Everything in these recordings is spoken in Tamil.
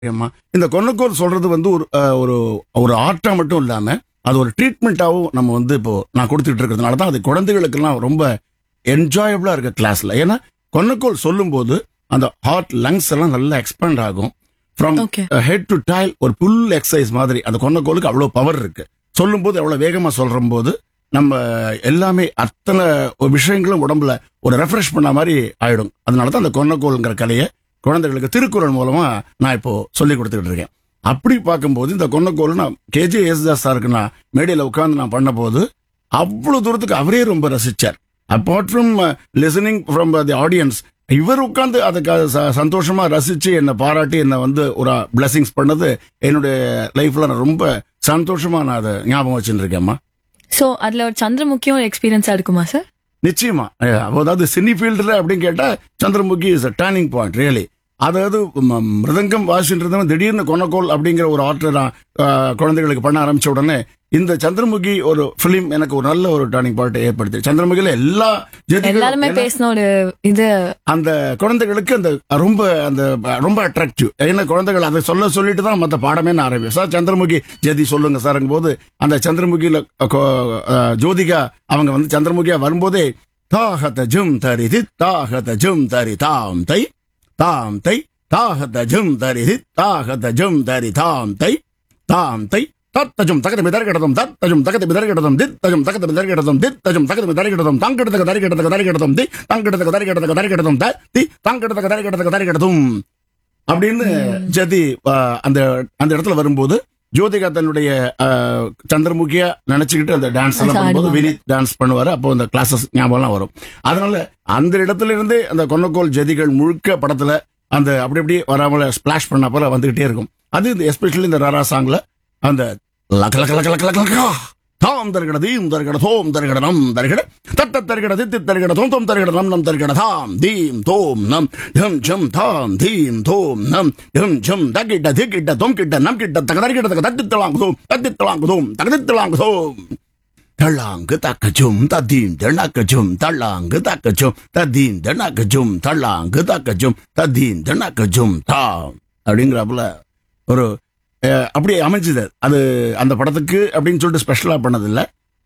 ஏம்மா இந்த கொன்னக்கோல் சொல்றது வந்து ஒரு அஹ், ஒரு ஒரு ஆர்ட்டா மட்டும் இல்லாம அது ஒரு ட்ரீட்மெண்ட்டாவும் நம்ம வந்து இப்போ நான் கொடுத்துட்டு இருக்கிறதுனால தான் அது குழந்தைகளுக்கெல்லாம் ரொம்ப என்ஜாயபிளா இருக்க கிளாஸ்ல ஏன்னா கொன்னக்கோல் சொல்லும்போது அந்த ஹார்ட் லங்ஸ் எல்லாம் நல்லா எக்ஸ்பேண்ட் ஆகும் from Okay. Head to tail ஒரு புல் எக்ஸசைஸ் மாதிரி அந்த கொன்னக்கோலுக்கு அவ்வளவு பவர் இருக்கு சொல்லும்போது எவ்வளவு வேகமா சொல்ற போது நம்ம எல்லாமே அத்தனை ஒரு விஷயங்களும் உடம்புல ஒரு ரெஃப்ரெஷ் பண்ண மாதிரி ஆயிடும் அதனால தான் அந்த கொன்னக்கோல்ங்கிற கலையை குழந்தைகளுக்கு திருக்குறள் மூலமா நான் இப்போ சொல்லி கொடுத்துக்கிட்டு இருக்கேன் அப்படி பார்க்கும்போது இந்த கொன்னக்கோல் நான் கேஜே யேசுதாஸ் சாருக்கு நான் மேடையில் உட்கார்ந்து நான் பண்ண போது அவ்வளவு தூரத்துக்கு அவரே ரொம்ப ரசிச்சார் apart from listening from the audience இவர் உட்கார்ந்து அதுக்கு ச- சந்தோஷமா ரசிச்சு என்னை பாராட்டி என்னை வந்து ஒரு பிளெஸிங்ஸ் பண்ணது என்னுடைய லைஃப்ல நான் ரொம்ப சந்தோஷமா நான் அதை ஞாபகம் வச்சுட்டு இருக்கேன்மா சோ அதுல ஒரு சந்திரமுக்கியும் ஒரு எக்ஸ்பீரியன்ஸா இருக்குமா சார் நிச்சயமா அஹ், அதாவது சினி ஃபீல்டுல அப்படின்னு கேட்டா Chandramukhi is a turning point really அதாவது ம- மிருதங்கம் வாசின்றதும் திடீர்னு கொனக்கோல் அப்படிங்கிற ஒரு ஆர்டர் நான் அஹ், குழந்தைகளுக்கு பண்ண ஆரம்பிச்ச உடனே இந்த சந்திரமுகி ஒரு பிலிம் எனக்கு ஒரு நல்ல ஒரு டேர்னிங் பாயிண்ட் ஏற்படுத்தி சந்திரமுகில எல்லா ஜெதிகளும் எல்லாருமே ஏன்னா- பேசின ஒரு இது அந்த குழந்தைகளுக்கு அந்த ரொம்ப அந்த ரொம்ப அட்ராக்டிவ் ஏன்னா குழந்தைகள் அதை சொல்ல சொல்லிட்டு தான் மற்ற பாடமே நான் ஆரம்பிக்கும் சார் சந்திரமுகி ஜெதி சொல்லுங்க சார்ங்கும் போது அந்த சந்திரமுகியில கொ- அஹ், ஜோதிகா அவங்க வந்து சந்திரமுகியா வரும்போதே தாகத ஜும் தரி தி தாகத ஜும் தரி தாம் தை தாம் தை தாகத ஜும் தரி தி தாகத ஜும் தரி தாம் தை தாம் தை தத்தஜும் தகத மிதர்கிடதும் தத்தஜும் தகத மிதர்கிடதும் தித்தஜும் தகத மிதர்கிடதும் தித்தஜும் தகத மிதர்கிடதும் தங்கிடத்துக்கு தரிகிடத்துக்கு தரிகிடதும் தி தங்கிடத்துக்கு தரிகிடத்துக்கு தரிகிடதும் த தி தங்கிடத்துக்கு தரிகிடத்துக்கு தரிகிடதும் அப்படின்னு ஜதி ஆஹ், அந்த அந்த இடத்துல வரும்போது ஜோதிகா தன்னுடைய ஆஹ், சந்திரமுகியா நினைச்சுக்கிட்டு அந்த டான்ஸ் எல்லாம் அது பண்ணும்போது ஆடுவாங்க. வினித் டான்ஸ் பண்ணுவாரு அப்போ அந்த கிளாஸஸ் ஞாபகம்லாம் வரும் அதனால அந்த இடத்துல இருந்தே அந்த கொன்னக்கோல் ஜதிகள் முழுக்க படத்துல அந்த அப்படி அப்படி வராமல ஸ்பிளாஷ் பண்ண போல வந்துகிட்டே இருக்கும் அது எஸ்பெஷலி இந்த ராரா சாங்ல அந்த லக லக லக லக லக லக தாம் தருகட தீம் தருகட தோம் தருகட நம் தருகட தட்ட தருகட தித்தி தருகட தோம் தோம் தருகட நம் நம் தருகட தாம் தீம் தோம் நம் ஜம் ஜம் தாம் தீம் தோம் நம் ஜம் ஜம் தகிட்ட திகிட்ட தொம் கிட்ட நம் கிட்ட தக தருகிட தக தத்தி தலாங்கு தோம் தத்தி தலாங்கு தோம் தகதி தலாங்கு தோம் தள்ளாங்கு தக்கச்சும் தத்தீம் தண்ணக்கச்சும் தள்ளாங்கு தக்கச்சும் தத்தீம் தண்ணக்கச்சும் தள்ளாங்கு தக்கச்சும் தத்தீம் தண்ணக்கச்சும் தாம் அப்படிங்கிறப்பல ஒரு அஹ், அப்படி அமைஞ்சது அது அந்த படத்துக்கு அப்படின்னு சொல்லிட்டு ஸ்பெஷலா பண்ணதில்ல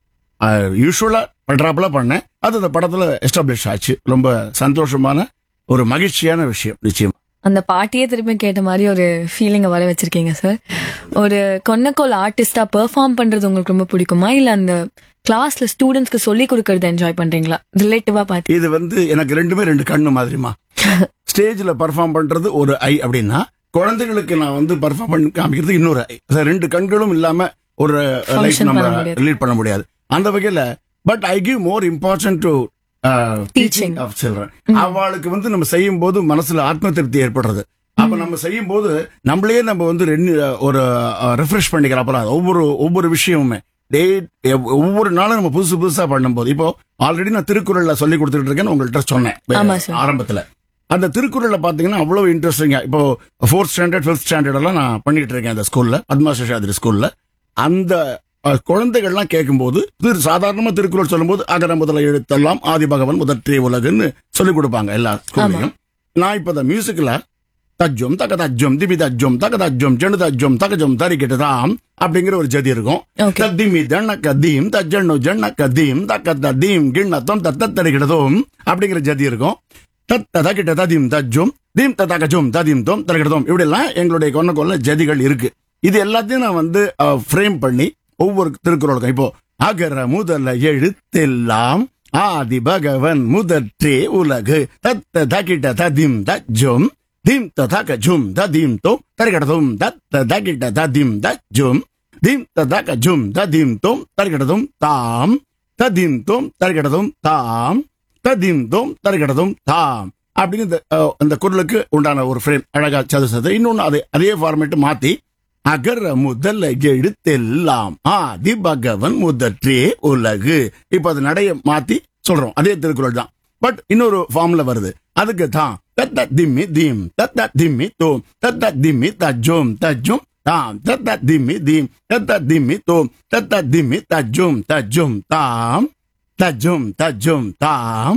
யூஸ்வலா பண்றாப்புல பண்ணேன் அது அந்த படத்துல எஸ்டாப்ளிஷ் ஆச்சு ரொம்ப சந்தோஷமான ஒரு மகிழ்ச்சியான விஷயம் நிச்சயம் அந்த பாட்டியே திருப்பி கேட்ட மாதிரி ஒரு ஃபீலிங்க வர வச்சிருக்கீங்க சார் ஒரு கொன்னக்கோல் ஆர்டிஸ்டா பெர்ஃபார்ம் பண்றது உங்களுக்கு ரொம்ப பிடிக்குமா இல்ல அந்த கிளாஸ்ல ஸ்டூடெண்ட்ஸ்க்கு சொல்லி கொடுக்கறத என்ஜாய் பண்றீங்களா ரிலேட்டிவா பாத்து இது வந்து எனக்கு ரெண்டுமே ரெண்டு கண்ணு மாதிரிமா ஸ்டேஜ்ல பர்ஃபார்ம் பண்றது ஒரு ஐ அப்படின்னா குழந்தைகளுக்கு நான் வந்து பர்ஃபார்ம் பண்ணி காமிக்கிறது இன்னொரு ஐ அது ரெண்டு கண்களும் இல்லாம ஒரு லைஃப் Function நம்ம பண்ண முடியாது. லீட் பண்ண முடியாது அந்த வகையில but I give more important to teaching of children அவளுக்கு வந்து நம்ம செய்யும் போது மனசுல ஆத்ம திருப்தி ஏற்படுறது அப்ப நம்ம செய்யும் போது நம்மளே நம்ம வந்து ரெண்டு- ஒரு ரெஃப்ரெஷ் பண்ணிக்கிறப்ப ஒவ்வொரு ஒவ்வொரு விஷயமுமே டே ஒவ்வொரு நாளும் நம்ம புதுசு புதுசா பண்ணும்போது இப்போ ஆல்ரெடி நான் திருக்குறள்ல சொல்லி கொடுத்துட்டு இருக்கேன்னு உங்கள்கிட்ட சொன்னேன் ஆமா சார். ஆரம்பத்துல அந்த திருக்குறள்ல பாத்தீங்கன்னா அவ்வளவு இன்ட்ரெஸ்டிங்கா இப்போ ஃபோர்த் ஸ்டாண்டர்ட் ஃபிஃப்த் ஸ்டாண்டர்ட் எல்லாம் நான் பண்ணிட்டு இருக்கேன் அந்த ஸ்கூல்ல பத்மா சேஷாதிரி ஸ்கூல்ல அந்த அஹ், குழந்தைகள்லாம் கேட்கும்போது திரு சாதாரணமா திருக்குறள் சொல்லும்போது அகர முதல எழுத்தெல்லாம் ஆதி பகவன் முதற்றே உலகுன்னு சொல்லிக் கொடுப்பாங்க எல்லா ஸ்கூல்லையும் நான் இப்ப இந்த மியூசிக்ல தஜ்ஜம் தக தஜ்ஜம் திபி தஜ்ஜம் தக தஜ்ஜம் ஜெனு தஜ்ஜம் தகஜம் தரிக்கிட்டு தாம் அப்படிங்கிற ஒரு ஜதி இருக்கும் Okay. தத்திமி தண்ணக்க தீம் தஜ்ஜண்ணு ஜண்ணக்க தீம் தக்க தீம் கிண்ணத்தம் தத்த தரிக்கிடதும் அப்படிங்கிற ஜதி இருக்கும் தத்த தகிட்ட ததீம் தஜ்ஜும் தீம் ததகஜும் ததீம் தோம் தரகிடதும் இப்படி எல்லாம் எங்களுடைய கொன்ன கொல்ல ஜதிகள் இருக்கு இது எல்லாத்தையும் நான் வந்து ஃப்ரேம் பண்ணி ஒவ்வொரு திருக்குறளுக்கும் இப்போ அகர முதல எழுத்தெல்லாம் ஆதி பகவன் முதற்றே உலகு தத்த தகிட்ட ததிம் தஜ்ஜும் தீம் ததகஜும் ததீம் தோம் தரகிடதும் தத்த தகிட்ட ததிம் தஜ்ஜும் தீம் ததகஜும் ததீம் தோம் தரகிடதும் தாம் ததீம் தோம் தரகிடதும் தாம் ததீம் தோம் தரகிடதும் தாம் அப்படின்னு இந்த அஹ், அந்த குரலுக்கு உண்டான ஒரு ஃப்ரேம் அழகா சதுசது இன்னொன்னு அதே அதே ஃபார்மேட் மாத்தி அகர முதல்ல எழுத்தெல்லாம் ஆதி பகவன் முதற்றே உலகு இப்ப அது நடைய மாத்தி சொல்றோம் அதே திருக்குறள் தான் பட் இன்னொரு ஃபார்ம்ல வருது அதுக்கு தான் தத்த திம்மி தீம் தத்த திம்மி தோம் தத்த திம்மி தஜ்ஜோம் தஜ்ஜும் தாம் தத்த திம்மி தீம் தத்த திம்மி தோம் தத்த திம்மி தஜ்ஜும் தஜ்ஜும் தாம் தஜ்ஜும் தஜ்ஜும் தாம்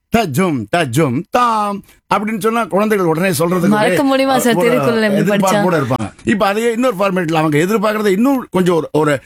தஜும் தஜும் தாம் அப்படின்னு சொன்னா குழந்தைகள் உடனே சொல்றதுக்கு மறக்க முடியுமா சார் ஒரு திருக்குறள் எப்படி படிச்சா? எதிர்பார்ப்போட இருப்பாங்க இப்ப அதையே இன்னொரு ஃபார்மேட்ல அவங்க எதிர்பார்க்கறத இன்னும் கொஞ்சம் ஒரு ஒரு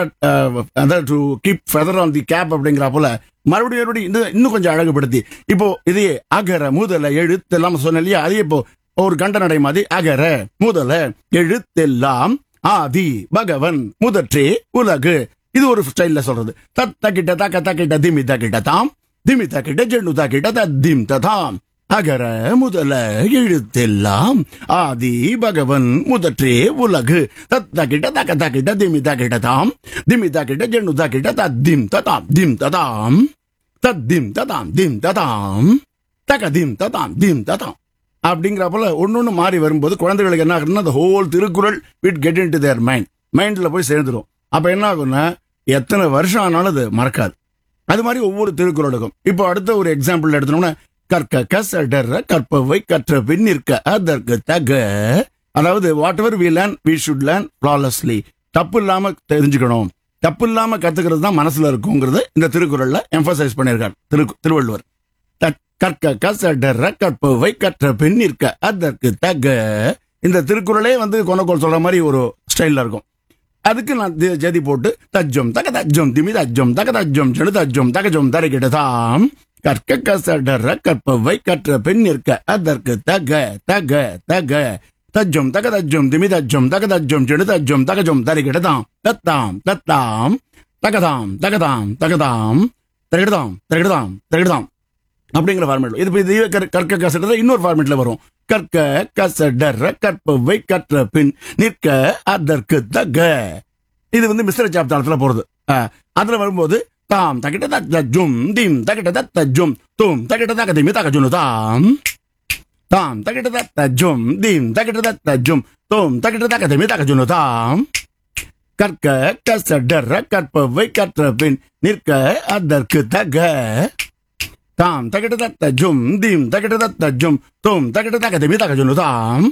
அதாவது to keep feather on the cap அப்படிங்கிற போல மறுபடியும் மறுபடியும் இன்னும் இன்னும் கொஞ்சம் அழகுபடுத்தி இப்போ இதையே அகர முதல எழுத்தெல்லாம் சொன்னேன் இல்லையா அதே இப்போ ஒரு கண்ட நடை மாதிரி அகர முதல எழுத்தெல்லாம் ஆதி பகவன் முதற்றே உலகு இது ஒரு ஸ்டைல்ல சொல்றது தத்த கிட்ட தக்க தக்கிட்ட திமி தக்கிட்ட தாம் திமி தக்கிட்ட ஜெண்டு தக்கிட்ட தத்திம் ததாம் அகர முதல எழுத்தெல்லாம் ஆதி பகவன் முதற்றே உலகு தத்த கிட்ட தக்க தக்கிட்ட திமி தக்கிட்ட தாம் திமி தக்கிட்ட ஜெண்டு தக்கிட்ட தத்திம் ததாம் திம் ததாம் தத்திம் ததாம் திம் ததாம் தக திம் ததாம் திம் ததாம் அப்படிங்கிற போல ஒன்னொன்னு மாறி வரும்போது குழந்தைகளுக்கு என்ன ஆகுதுன்னா அந்த whole Thirukkural it get in to their mind மைண்ட்ல போய் சேர்ந்துடும் அப்ப என்ன ஆகும்னா எத்தனை வருஷம் ஆனாலும் அது மறக்காது அது மாதிரி ஒவ்வொரு திருக்குறளுக்கும் இப்போ அடுத்த ஒரு எக்ஸாம்பிள் எடுத்தோம்னா கற்க கசடர கற்பவை கற்ற பின் நிற்க அதற்கு தக அதாவது whatever we learn we should learn flawlessly தப்பு இல்லாம தெரிஞ்சுக்கணும் தப்பு இல்லாம கத்துக்கிறது தான் மனசுல இருக்குங்கிறது இந்த திருக்குறள்ல எம்பசைஸ் பண்ணியிருக்கார் திரு திருவள்ளுவர் தற்- கற்க கசடர கற்பவை கற்ற பின் நிற்க அதற்கு தக இந்த திருக்குறளே வந்து கொனக்கோல் சொல்ற மாதிரி ஒரு ஸ்டைல்ல இருக்கும் அதுக்கு நான் தி- ஜதி போட்டு தஜ்ஜம் தக தஜ்ஜம் திமி தஜ்ஜம் தக தஜ்ஜம் செடு தஜ்ஜம் தகஜம் தரைக்கிட்ட தாம் கற்க கசடர கற்பவை கற்ற பெண் நிற்க அதற்கு தக தக தக தஜ்ஜம் தக தஜ்ஜம் திமி தஜ்ஜம் தக தஜ்ஜம் செடு தஜ்ஜம் தகஜம் தரைக்கிட்ட தாம் தத்தாம் தத்தாம் தகதாம் தகதாம் தகதாம் திரகிடதாம் திரகிடதாம் திரகிடதாம் அப்படிங்கிற ஃபார்மேட் இது இப்ப இதுவே கற்- கற்க கசடர இன்னொரு ஃபார்மேட்ல வரும் கற்க கசடர கற்பவை கற்ற பின் நிற்க அதற்கு தக இது வந்து மிஸ்ர சாப்தாளத்துல போறது ஆ, அதுல வரும்போது தாம் தகிட்ட தத்த ஜும் தீம் தகிட்ட தத்த ஜும் தூம் தகிட்ட தக திமி தக ஜுனு தாம் தாம் தகிட்ட தத்த ஜும் தீம் தகிட்ட தத்த ஜும் தூம் தகிட்ட தக திமி தக ஜுனு தாம் கற்க கசடர கற்பவை கற்ற பின் நிற்க அதற்கு தக தாம் தகிட்ட தத்த ஜும் தீம் தகிட்ட தத்த ஜும் தூம் தகிட்ட தக திமி தக ஜுனு தாம்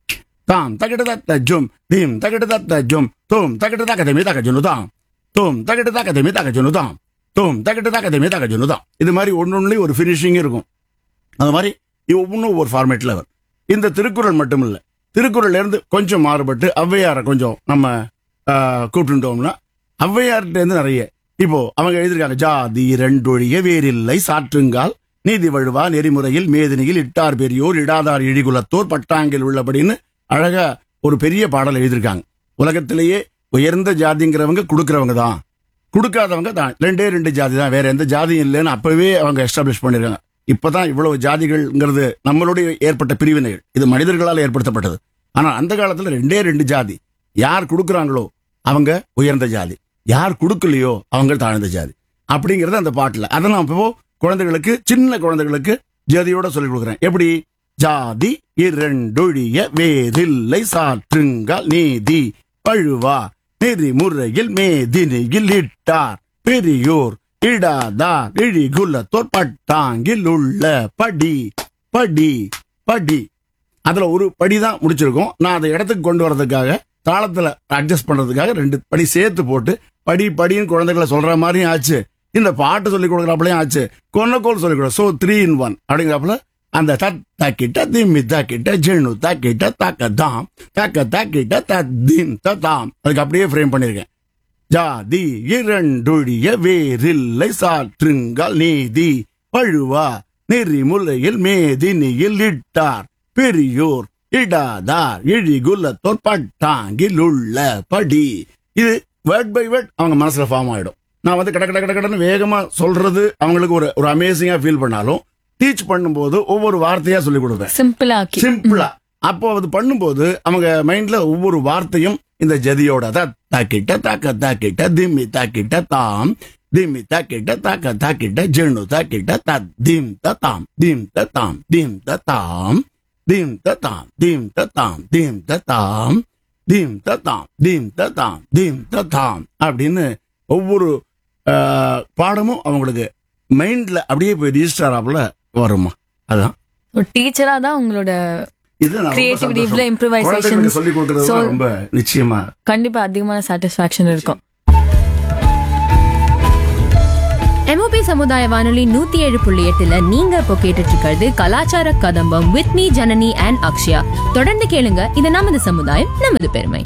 தாம் தகிட்ட தத்த ஜும் தீம் தகிட்ட தத்த ஜும் தூம் தகிட்ட தக திமி தக ஜுனு தாம் தூம் தகிட்ட தக திமி தக ஜுனு தாம் தூம் தகிட்ட தக திமி தக ஜுனு தாம் இது மாதிரி ஒன்னொன்னுலயும் ஒரு ஃபினிஷிங் இருக்கும் அது மாதிரி இது ஒவ்வொன்றும் ஒரு ஃபார்மேட்ல வரும் இந்த திருக்குறள் மட்டும் இல்ல திருக்குறள்ல இருந்து கொஞ்சம் மாறுபட்டு ஔவையாரை கொஞ்சம் நம்ம கூப்பிட்டுட்டோம்னா ஔவையார்கிட்ட இருந்து நிறைய இப்போ அவங்க எழுதியிருக்காங்க ஜாதி ரெண்டொழிய வேறில்லை சாற்றுங்கால் நீதி வழுவா நெறிமுறையில் மேதினியில் இட்டார் பெரியோர் இடாதார் இழிகுலத்தோர் பட்டாங்கில் உள்ளபடின்னு அழகா ஒரு பெரிய பாடல் எழுதியிருக்காங்க உலகத்திலேயே உயர்ந்த ஜாதிங்கிறவங்க கொடுக்கறவங்க தான் கொடுக்காதவங்க தான் ரெண்டே ரெண்டு ஜாதி தான் வேற எந்த ஜாதியும் இல்லைன்னு அப்பவே அவங்க எஸ்டாப்ளிஷ் பண்ணிருக்காங்க இப்பதான் இவ்வளவு ஜாதிகள்ங்கிறது நம்மளுடைய ஏற்பட்ட பிரிவினைகள் இது மனிதர்களால் ஏற்படுத்தப்பட்டது ஆனா அந்த காலத்துல ரெண்டே ரெண்டு ஜாதி யார் கொடுக்கறாங்களோ அவங்க உயர்ந்த ஜாதி யார் கொடுக்கலையோ அவங்க தாழ்ந்த ஜாதி அப்படிங்கறது அந்த பாட்டுல அதை நான் இப்போ குழந்தைகளுக்கு சின்ன குழந்தைகளுக்கு ஜாதியோட சொல்லிக் கொடுக்குறேன் எப்படி ஜாதி இரண்டொழிய வேறில்லை சாற்றுங்கால் நீதி பழுவா நெறிமுறையில் மேதினியில் இட்டார் பெரியோர் இடாதார் இழிகுலத்தோர் பட்டாங்கில் உள்ள படி படி படி அதுல ஒரு படி தான் முடிச்சிருக்கோம் நான் அதை இடத்துக்கு கொண்டு வரதுக்காக தாளத்துல அட்ஜஸ்ட் பண்றதுக்காக ரெண்டு படி சேர்த்து போட்டு படி படின்னு குழந்தைகளை சொல்ற மாதிரியும் ஆச்சு இந்த பாட்டு சொல்லி கொடுக்குறாப்புலயும் ஆச்சு கொன்னக்கோல் சொல்லி கொடுக்குற சோ த்ரீ இன் ஒன் அப்படிங்கிறப்பல அந்த தத் தக்கிட்ட திம்மி தக்கிட்ட ஜெனு தக்கிட்ட தக்க தாம் தக்க தக்கிட்ட தத்தின் ததாம் அதுக்கு அப்படியே ஃப்ரேம் பண்ணிருக்கேன் ஜாதி இரண்டொழிய வேறில்லை சாற்றுங்கால் நீதி பழுவா நெறிமுலையில் மேதினியில் இட்டார் பெரியோர் இடாதார் இழிகுலத்தோர் பட்டாங்கில் உள்ள படி இது வேர்ட் பை வேர்ட் அவங்க மனசுல ஃபார்ம் ஆயிடும் நான் வந்து கட கட கட கடன்னு வேகமா சொல்றது அவங்களுக்கு ஒரு ஒரு அமேசிங்கா ஃபீல் பண்ணாலும் டீச் பண்ணும்போது ஒவ்வொரு வார்த்தையா சொல்லி கொடுப்பேன் சிம்பிளா ஆக்கி சிம்பிளா அப்போ அது பண்ணும்போது அவங்க மைண்ட்ல ஒவ்வொரு வார்த்தையும் இந்த ஜதியோட தான் தாக்கிட்ட தாக்க தாக்கிட்ட திம்மி தாக்கிட்ட தாம் திம்மி தாக்கிட்ட தாக்க தாக்கிட்ட ஜெனு தாக்கிட்ட த திம் த தாம் திம் த தாம் திம் த தாம் திம் த தாம் திம் த தாம் திம் த தாம் திம் த தாம் திம் த தாம் திம் த தாம் அப்படின்னு ஒவ்வொரு ஆஹ், பாடமும் அவங்களுக்கு மைண்ட்ல அப்படியே போய் ரிஜிஸ்டர் ஆகல வருமா அதான் ஒரு டீச்சரா தான் உங்களோட இது நான் ரொம்ப Creativity, சந்தோஷம். இவ்வளவு improvisations. குழந்தைகளுக்கு சொல்லிக் கொடுக்கறது So- ரொம்ப நிச்சயமா கண்டிப்பா அதிகமான சாட்டிஸ்பாக்சன் இருக்கும் MOP எம்ஓபி சமுதாய வானொலி நூத்தி ஏழு புள்ளி எட்டுல நீங்க இப்போ கேட்டுட்டு இருக்கிறது Kalachara Kadambam with me Janani and Akshaya தொடர்ந்து கேளுங்க இது நமது சமுதாயம் நமது பெருமை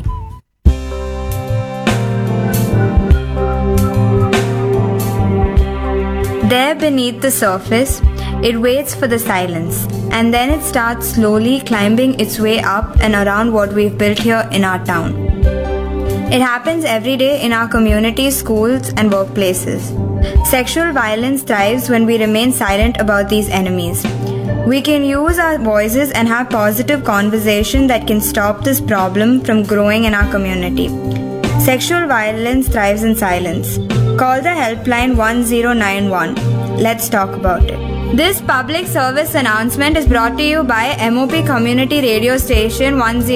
There beneath the surface, it waits for the silence, and then it starts slowly climbing its way up and around what we've built here in our town. It happens every day in our communities, schools, and workplaces. Sexual violence thrives when we remain silent about these enemies. We can use our voices and have positive conversation that can stop this problem from growing in our community. Sexual violence thrives in silence. Call the helpline 1091. Let's talk about it. This public service announcement is brought to you by MOP Community Radio Station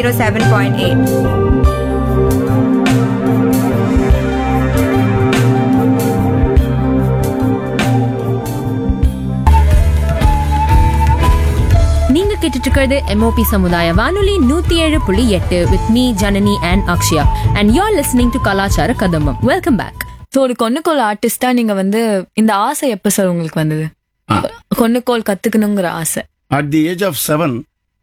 107.8. நீங்க கேட்டுட்டு இருக்கிறது எம்ஓபி சமுதாய வானொலி நூத்தி ஏழு புள்ளி எட்டு with me Janani and Akshaya and you are listening to Kalachara Kadambam welcome back so ஒரு கொன்னுக்கோல் ஆர்டிஸ்டா நீங்க வந்து இந்த ஆசை எப்ப சார் உங்களுக்கு வந்தது ஆ. கொன்னுக்கோல் கத்துக்கணுங்கிற ஆசை at the age of seven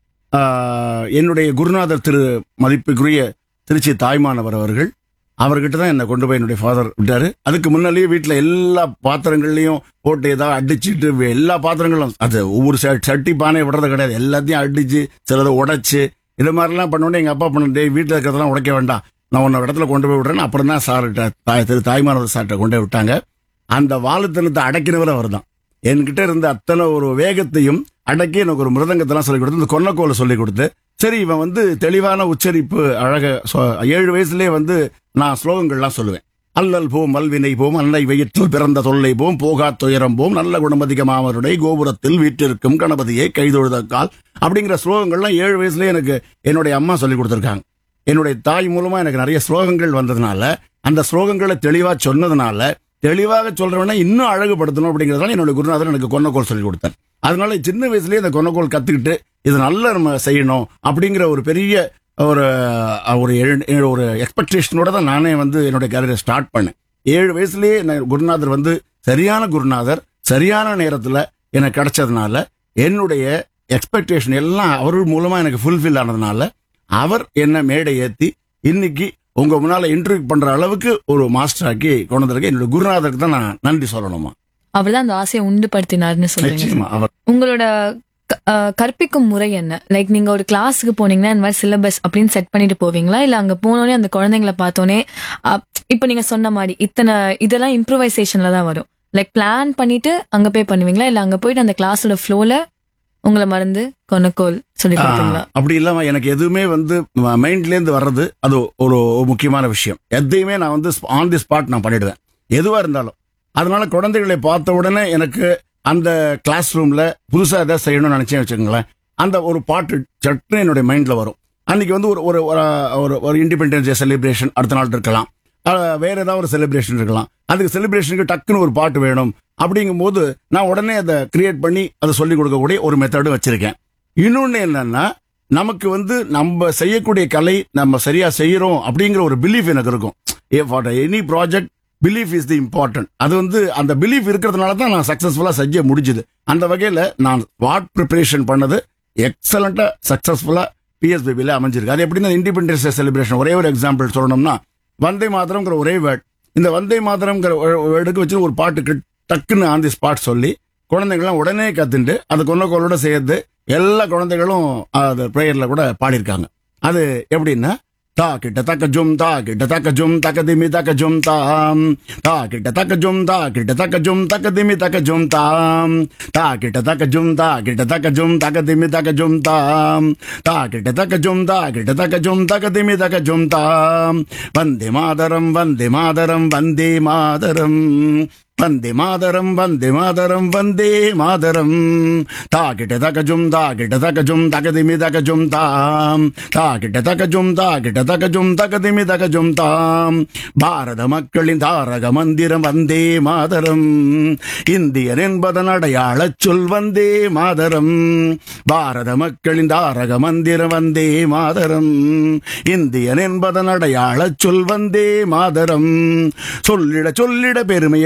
என்னுடைய குருநாதர் திரு மதிப்புக்குரிய திருச்சி தாய்மானவர் அவர்கள் அவர்கிட்ட தான் என்னை கொண்டு போய் என்னுடைய ஃபாதர் விட்டாரு அதுக்கு முன்னாலேயே வீட்டில் எல்லா பாத்திரங்கள்லையும் போட்டு ஏதாவது அடிச்சிட்டு எல்லா பாத்திரங்களும் அது ஒவ்வொரு ச- சட்டி பானை விடுறது கிடையாது எல்லாத்தையும் அடிச்சு சிலதை உடைச்சு இது மாதிரிலாம் பண்ணோடனே எங்கள் அப்பா பண்ண டேய் வீட்டில் இருக்கிறதெல்லாம் உடைக்க வேண்டாம் நான் உன்னை இடத்துல கொண்டு போய் விடுறேன் அப்புறம் தான் சார்கிட்ட தாய் திரு தாய்மானவர் சார்கிட்ட கொண்டு போய் விட்டாங்க அந்த வாழுத்தனத்தை அடக்கினவர் அவர் தான் என்கிட்ட இருந்த அத்தனை ஒரு வேகத்தையும் அடக்கி எனக்கு ஒரு மிருதங்கத்தெல்லாம் சொல்லிக் கொடுத்து இந்த கொன்னக்கோலை சொல்லிக் கொடுத்து சரி இவன் வந்து தெளிவான உச்சரிப்பு அழக சொ- ஏழு வயசுலயே வந்து நான் ஸ்லோகங்கள்லாம் சொல்லுவேன் அல்லல் போம் அல்வினை போம் அன்னை வயிற்றில் பிறந்த தொல்லை போம் போகா துயரம் போம் நல்ல குணமதிக மாமருடைய கோபுரத்தில் வீட்டிற்கும் கணபதியை கைதொழுதக்கால் அப்படிங்கிற ஸ்லோகங்கள்லாம் ஏழு வயசுலயே எனக்கு என்னுடைய அம்மா சொல்லி கொடுத்துருக்காங்க என்னுடைய தாய் மூலமா எனக்கு நிறைய ஸ்லோகங்கள் வந்ததுனால அந்த ஸ்லோகங்களை தெளிவா சொன்னதுனால தெளிவாக சொல்றவன இன்னும் அழகுபடுத்தணும் அப்படிங்கறதுனால என்னோட குருநாதர் எனக்கு கொன்னக்கோல் சொல்லி கொடுத்தார் அதனால சின்ன வயசுலயே இந்த கொன்னக்கோல் கத்துக்கிட்டு இது நல்லா நம்ம செய்யணும் அப்படிங்கிற ஒரு பெரிய ஒரு ஒரு எழு- ஒரு எக்ஸ்பெக்டேஷனோட தான் நானே வந்து என்னுடைய கேரியரை ஸ்டார்ட் பண்ணேன் ஏழு வயசுலயே என்ன குருநாதர் வந்து சரியான குருநாதர் சரியான நேரத்துல எனக்கு கிடைச்சதுனால என்னுடைய எக்ஸ்பெக்டேஷன் எல்லாம் அவர் மூலமா எனக்கு ஃபுல்ஃபில் ஆனதுனால அவர் என்ன மேடை ஏத்தி இன்னைக்கு உங்க முன்னால இன்டர்வியூ பண்ற அளவுக்கு ஒரு மாஸ்டர் ஆக்கி கொண்டு வந்திருக்க என்னோட குருநாதருக்கு தான் நான் நன்றி சொல்லணுமா அவர் தான் அந்த ஆசையை உண்டுபடுத்தினார்னு சொல்றீங்க நிச்சயமா அவர் உங்களோட க- அஹ், கற்பிக்கும் முறை என்ன லைக் நீங்க ஒரு கிளாஸுக்கு போனீங்கன்னா இந்த மாதிரி சிலபஸ் அப்படின்னு செட் பண்ணிட்டு போவீங்களா இல்ல அங்க போனோடனே அந்த குழந்தைங்களை பார்த்தோன்னே அப்- இப்ப நீங்க சொன்ன மாதிரி இத்தனை இதெல்லாம் இம்ப்ரூவைசேஷன்ல தான் வரும் லைக் பிளான் பண்ணிட்டு அங்க போய் பண்ணுவீங்களா இல்ல அங்க போயிட்டு அந்த கிளாஸோட ஃப்ளோல உங்களை மறந்து கொனக்கோல் சொல்லி கொடுப்பீங்களா ஆ, அப்படி இல்லாம எனக்கு எதுவுமே வந்து மைண்ட்ல இருந்து வர்றது அது ஒரு ஒரு முக்கியமான விஷயம் எதையுமே நான் வந்து ஆன் தி ஸ்பாட் நான் பண்ணிடுவேன் எதுவா இருந்தாலும் அதனால குழந்தைகளை பார்த்த உடனே எனக்கு அந்த கிளாஸ் ரூம்ல புதுசா ஏதாவது செய்யணும்னு நினைச்சேன் வச்சுக்கோங்களேன் அந்த ஒரு பாட்டு சட்டுன்னு என்னுடைய மைண்ட்ல வரும் அன்னைக்கு வந்து ஒரு ஒரு ஒரு- ஒரு ஒரு இண்டிபெண்டன்ஸ் டே செலிப்ரேஷன் அடுத்த நாள் இருக்கலாம் அஹ், வேற ஏதாவது ஒரு செலிப்ரேஷன் இருக்கலாம் அதுக்கு செலிப்ரேஷனுக்கு டக்குன்னு ஒரு பாட்டு வேணும் அப்படிங்கும்போது நான் உடனே அதை கிரியேட் பண்ணி அதை சொல்லி கொடுக்கக்கூடிய ஒரு மெத்தடும் வச்சிருக்கேன் இன்னொன்னு என்னன்னா நமக்கு வந்து நம்ம செய்யக்கூடிய கலை நம்ம சரியா செய்யறோம் அப்படிங்கிற ஒரு பிலீஃப் எனக்கு இருக்கும் for any project belief is the important அது வந்து அந்த பிலீஃப் இருக்கிறதுனால தான் நான் சக்சஸ்ஃபுல்லா செய்ய முடிஞ்சுது அந்த வகையில நான் ஸ்பாட் ப்ரிப்பரேஷன் பண்ணது எக்ஸலண்டா சக்சஸ்ஃபுல்லா பிஎஸ்பிபில அமைஞ்சிருக்கு அது எப்படின்னா இண்டிபெண்டன்ஸ் டே செலிப்ரேஷன் ஒரே ஒரு எக்ஸாம்பிள் சொல்லணும்னா வந்தே மாதரம்ங்கிற ஒரே வேர்ட் இந்த வந்தே மாதரம்ங்கிற வேர்டுக்கு வச்சு ஒரு பாட்டுக்கு டக்குன்னு ஆன் தி ஸ்பாட் சொல்லி குழந்தைங்களாம் உடனே கத்துண்டு அது கொன்னக்கோளோட சேர்த்து எல்லா குழந்தைகளும் அது ப்ரேயர்ல கூட பாடியிருக்காங்க அது எப்படின்னா தா கிட்ட தக்க ஜும் தா கிட்ட தக்க ஜும் தக்க திமி தக்க ஜும் தாம் தா கிட்ட தக்க ஜும் தா கிட்ட தக்க ஜும் தக்க திமி தக்க ஜும் தாம் தா கிட்ட தக்க ஜும் தா கிட்ட தக்க ஜும் தக்க திமி தக்க ஜும் தாம் தா கிட்ட தக்க ஜும் தா கிட்ட தக்க ஜும் தக்க திமி தக்க ஜும் தாம் வந்தே மாதரம் வந்தே மாதரம் வந்தே மாதரம் வந்தே மாதரம் வந்தே மாதரம் வந்தே மாதரம் தாகிட்ட தகஜும் தாகிட்ட தகஜும் தகதிமி தகஜும் தாம் தாகிட்ட தகஜும் தாகிட்ட தகஜும் தகதிமி தகஜும் தாம் பாரத மக்களின் தாரக மந்திரம் வந்தே மாதரம் இந்தியன் என்பதன் அடையாளச் சொல் வந்தே மாதரம் பாரத மக்களின் தாரக மந்திரம் வந்தே மாதரம் இந்தியன் என்பதன் அடையாளச் சொல் வந்தே மாதரம் சொல்லிட சொல்லிட பெருமையை தந்திட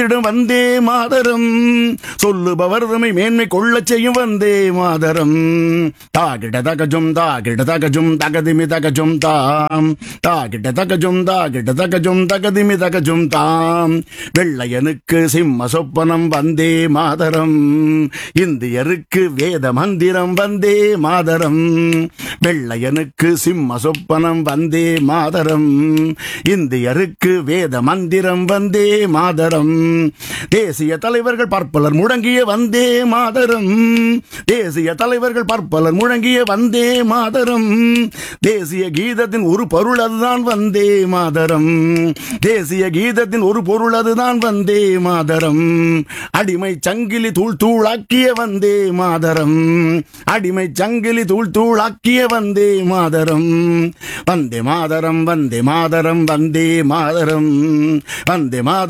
உயர்த்திடும் வந்தே மாதரம் சொல்லுபவர் தம்மை மேன்மை கொள்ளச் செய்யும் வந்தே மாதரம் தாகிட தகஜும் தாகிட தகஜும் தகதிமி தகஜும் தாம் தாகிட தகஜும் தாகிட தகஜும் தகதிமி தகஜும் தாம் வெள்ளையனுக்கு சிம்ம சொப்பனம் வந்தே மாதரம் இந்தியருக்கு வேத மந்திரம் வந்தே மாதரம் வெள்ளையனுக்கு சிம்ம சொப்பனம் வந்தே மாதரம் இந்தியருக்கு வேத மந்திரம் வந்தே மாதரம் தேசிய தலைவர்கள் பற்பலர் முழங்கிய வந்தே மாதரம் தேசிய தலைவர்கள் பற்பலர் முழங்கிய வந்தே மாதரம் தேசிய கீதத்தின் ஒரு பொருள் அதுதான் வந்தே மாதரம் தேசிய கீதத்தின் ஒரு பொருள் அதுதான் வந்தே மாதரம் அடிமை சங்கிலி தூள் தூளாக்கிய வந்தே மாதரம் அடிமை சங்கிலி தூள் தூளாக்கிய வந்தே மாதரம் வந்தே மாதரம் வந்தே மாதரம் வந்தே மாதரம் வந்தே மாதரம்